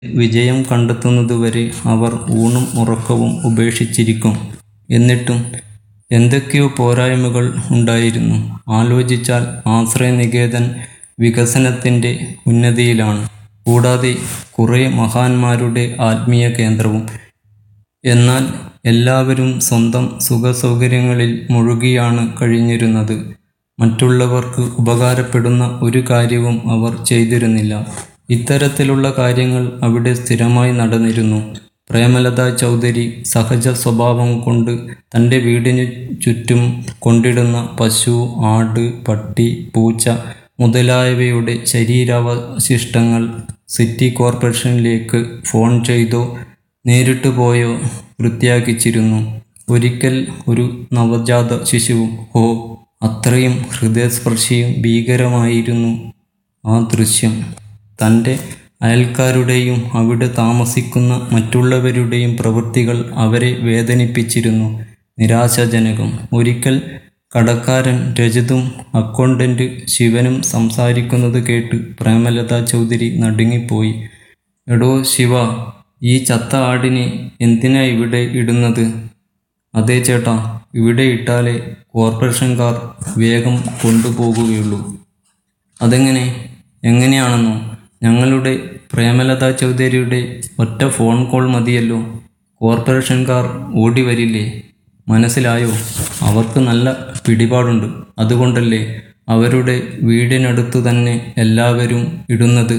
വിജയം കണ്ടെത്തുന്നതുവരെ അവർ ഊണും ഉറക്കവും ഉപേക്ഷിച്ചിരിക്കും. എന്നിട്ടും എന്തൊക്കെയോ പോരായ്മകൾ ഉണ്ടായിരുന്നു. ആലോചിച്ചാൽ ആശ്രയനികേതൻ വികസനത്തിന്റെ ഉന്നതിയിലാണ്. കൂടാതെ കുറേ മഹാന്മാരുടെ ആത്മീയകേന്ദ്രവും. എന്നാൽ എല്ലാവരും സ്വന്തം സുഖസൗകര്യങ്ങളിൽ മുഴുകിയാണ് കഴിഞ്ഞിരുന്നത്. മറ്റുള്ളവർക്ക് ഉപകാരപ്പെടുന്ന ഒരു കാര്യവും അവർ ചെയ്തിരുന്നില്ല. ഇത്തരത്തിലുള്ള കാര്യങ്ങൾ അവിടെ സ്ഥിരമായി നടന്നിരുന്നു. പ്രേമലത ചൗധരി സഹജസ്വഭാവം കൊണ്ട് തന്റെ വീടിനു ചുറ്റും കൊണ്ടിടുന്ന പശു, ആട്, പട്ടി, പൂച്ച മുതലായവയുടെ ശരീരാവശിഷ്ടങ്ങൾ സിറ്റി കോർപ്പറേഷനിലേക്ക് ഫോൺ ചെയ്തോ നേരിട്ട് പോയോ വൃത്തിയാക്കിച്ചിരുന്നു. ഒരിക്കൽ ഒരു നവജാത ശിശുവും. ഹോ, അത്രയും ഹൃദയസ്പർശിയും ഭീകരവുമായിരുന്നു ആ ദൃശ്യം. തന്റെ അയൽക്കാരുടെയും അവിടെ താമസിക്കുന്ന മറ്റുള്ളവരുടെയും പ്രവൃത്തികൾ അവരെ വേദനിപ്പിച്ചിരുന്നു. നിരാശാജനകം. ഒരിക്കൽ കടക്കാരൻ രജതും അക്കൗണ്ടന്റ് ശിവനും സംസാരിക്കുന്നത് കേട്ട് പ്രേമലത ചൗധരി നടുങ്ങിപ്പോയി. എടോ ശിവാ, ഈ ചത്ത ആടിനെ എന്തിനാ ഇവിടെ ഇടുന്നത്? അതേ ചേട്ടാ, ഇവിടെ ഇട്ടാലേ കോർപ്പറേഷൻകാർ വേഗം കൊണ്ടുപോകുകയുള്ളൂ. അതെങ്ങനെ? എങ്ങനെയാണെന്നോ? ഞങ്ങളുടെ പ്രേമലത ചൗധരിയുടെ ഒറ്റ ഫോൺ കോൾ മതിയല്ലോ, കോർപ്പറേഷൻകാർ ഓടിവരില്ലേ. മനസ്സിലായോ? അവർക്ക് നല്ല പിടിപാടുണ്ട്. അതുകൊണ്ടല്ലേ അവരുടെ വീടിനടുത്തുതന്നെ എല്ലാവരും ഇടുന്നത്.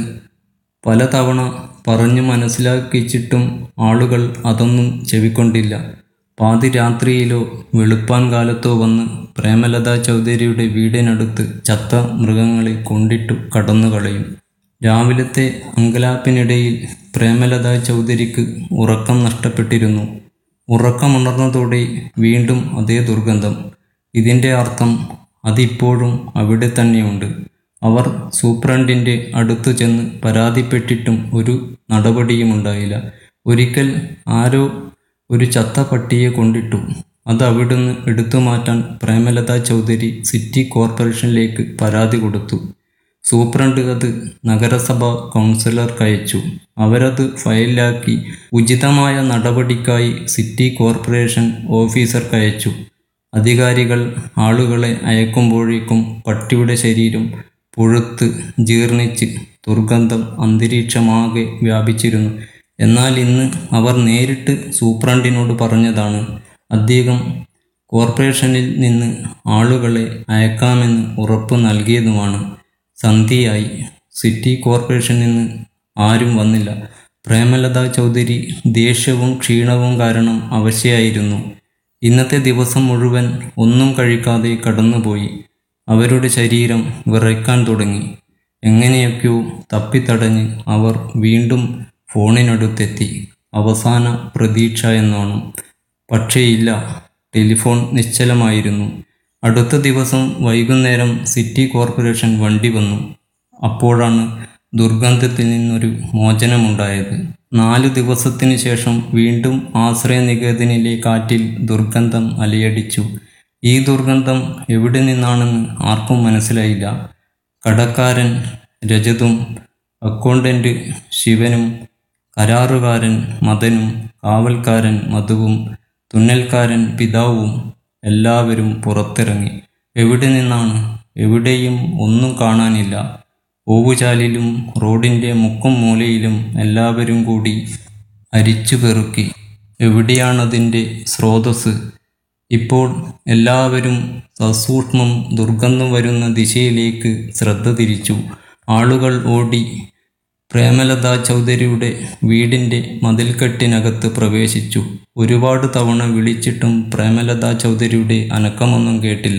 പലതവണ പറഞ്ഞു മനസ്സിലാക്കിച്ചിട്ടും ആളുകൾ അതൊന്നും ചെവിക്കൊണ്ടില്ല. പാതിരാത്രിയിലോ വെളുപ്പാൻകാലത്തോ വന്ന് പ്രേമലത ചൗധരിയുടെ വീടിനടുത്ത് ചത്ത മൃഗങ്ങളെ കൊണ്ടിട്ടു കടന്നുകളയും. രാവിലത്തെ അങ്കലാപ്പിനിടയിൽ പ്രേമലത ചൗധരിക്ക് ഉറക്കം നഷ്ടപ്പെട്ടിരുന്നു. ഉറക്കമുണർന്നതോടെ വീണ്ടും അതേ ദുർഗന്ധം. ഇതിന്റെ അർത്ഥം അത് ഇപ്പോഴും അവിടെത്തന്നെയുണ്ട്. അവർ സൂപ്രണ്ടിന്റെ അടുത്തു ചെന്ന് പരാതിപ്പെട്ടിട്ടും ഒരു നടപടിയുമുണ്ടായില്ല. ഒരിക്കൽ ആരോ ഒരു ചത്ത പട്ടിയെ കൊണ്ടിട്ടു. അത് അവിടുന്ന് എടുത്തുമാറ്റാൻ പ്രേമലത ചൗധരി സിറ്റി കോർപ്പറേഷനിലേക്ക് പരാതി കൊടുത്തു. സൂപ്രണ്ട് അത് നഗരസഭാ കൗൺസിലർക്കയച്ചു. അവരത് ഫയലിലാക്കി ഉചിതമായ നടപടിക്കായി സിറ്റി കോർപ്പറേഷൻ ഓഫീസർക്കയച്ചു. അധികാരികൾ ആളുകളെ അയക്കുമ്പോഴേക്കും പട്ടിയുടെ ശരീരം പുഴുത്ത് ജീർണിച്ച് ദുർഗന്ധം അന്തരീക്ഷമാകെ വ്യാപിച്ചിരുന്നു. എന്നാൽ ഇന്ന് അവർ നേരിട്ട് സൂപ്രണ്ടിനോട് പറഞ്ഞതാണ്. അദ്ദേഹം കോർപ്പറേഷനിൽ നിന്ന് ആളുകളെ അയക്കാമെന്ന് ഉറപ്പു നൽകിയതുമാണ്. സന്ധ്യയായി. സിറ്റി കോർപ്പറേഷനിൽ നിന്ന് ആരും വന്നില്ല. പ്രേമലത ചൗധരി ദേഷ്യവും ക്ഷീണവും കാരണം അവശയായിരുന്നു. ഇന്നത്തെ ദിവസം മുഴുവൻ ഒന്നും കഴിക്കാതെ കടന്നുപോയി. അവരുടെ ശരീരം വിറയ്ക്കാൻ തുടങ്ങി. എങ്ങനെയൊക്കെയോ തപ്പിത്തടഞ്ഞ് അവർ വീണ്ടും ഫോണിനടുത്തെത്തി. അവസാന പ്രതീക്ഷ എന്നോണം. പക്ഷേ ഇല്ല. ടെലിഫോൺ നിശ്ചലമായിരുന്നു. അടുത്ത ദിവസം വൈകുന്നേരം സിറ്റി കോർപ്പറേഷൻ വണ്ടി വന്നു. അപ്പോഴാണ് ദുർഗന്ധത്തിൽ നിന്നൊരു മോചനമുണ്ടായത്. നാലു ദിവസത്തിനു ശേഷം വീണ്ടും ആശ്രയനികേതനിലെ കാറ്റിൽ ദുർഗന്ധം അലയടിച്ചു. ഈ ദുർഗന്ധം എവിടെ നിന്നാണെന്ന് ആർക്കും മനസ്സിലായില്ല. കടക്കാരൻ രജതും അക്കൗണ്ടന്റ് ശിവനും കരാറുകാരൻ മദനും കാവൽക്കാരൻ മധുവും തുന്നൽക്കാരൻ പിതാവും എല്ലാവരും പുറത്തിറങ്ങി. എവിടെ നിന്നാണ്? എവിടെയും ഒന്നും കാണാനില്ല. ഓവുചാലിലും റോഡിന്റെ മുക്കും മൂലയിലും എല്ലാവരും കൂടി അരിച്ചുപെറുക്കി. എവിടെയാണതിന്റെ സ്രോതസ്സ്? ഇപ്പോൾ എല്ലാവരും സസൂക്ഷ്മം ദുർഗന്ധം വരുന്ന ദിശയിലേക്ക് ശ്രദ്ധ തിരിച്ചു. ആളുകൾ ഓടി പ്രേമലത ചൗധരിയുടെ വീടിന്റെ മതിൽക്കെട്ടിനകത്ത് പ്രവേശിച്ചു. ഒരുപാട് തവണ വിളിച്ചിട്ടും പ്രേമലത ചൗധരിയുടെ അനക്കമൊന്നും കേട്ടില്ല.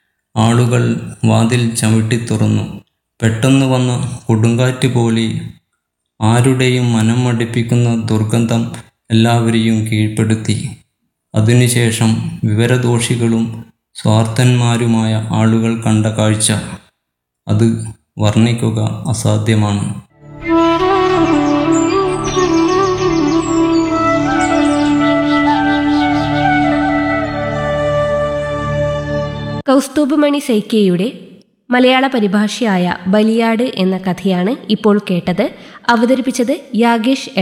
ആളുകൾ വാതിൽ ചവിട്ടിത്തുറന്നു. പെട്ടെന്ന് വന്ന കൊടുങ്കാറ്റ് പോലെ ആരുടെയും മനം മടുപ്പിക്കുന്ന ദുർഗന്ധം എല്ലാവരെയും കീഴ്പ്പെടുത്തി. അതിനുശേഷം വിവരദോഷികളും സ്വാർത്ഥന്മാരുമായ ആളുകൾ കണ്ട കാഴ്ച. അത് വർണിക്കുക അസാധ്യമാണ്. കൗസ്തുഭമണി സൈക്കിയുടെ മലയാള പരിഭാഷയായ ബലിയാട് എന്ന കഥയാണ് ഇപ്പോൾ കേട്ടത് അവതരിപ്പിച്ചത് യാഗേഷ്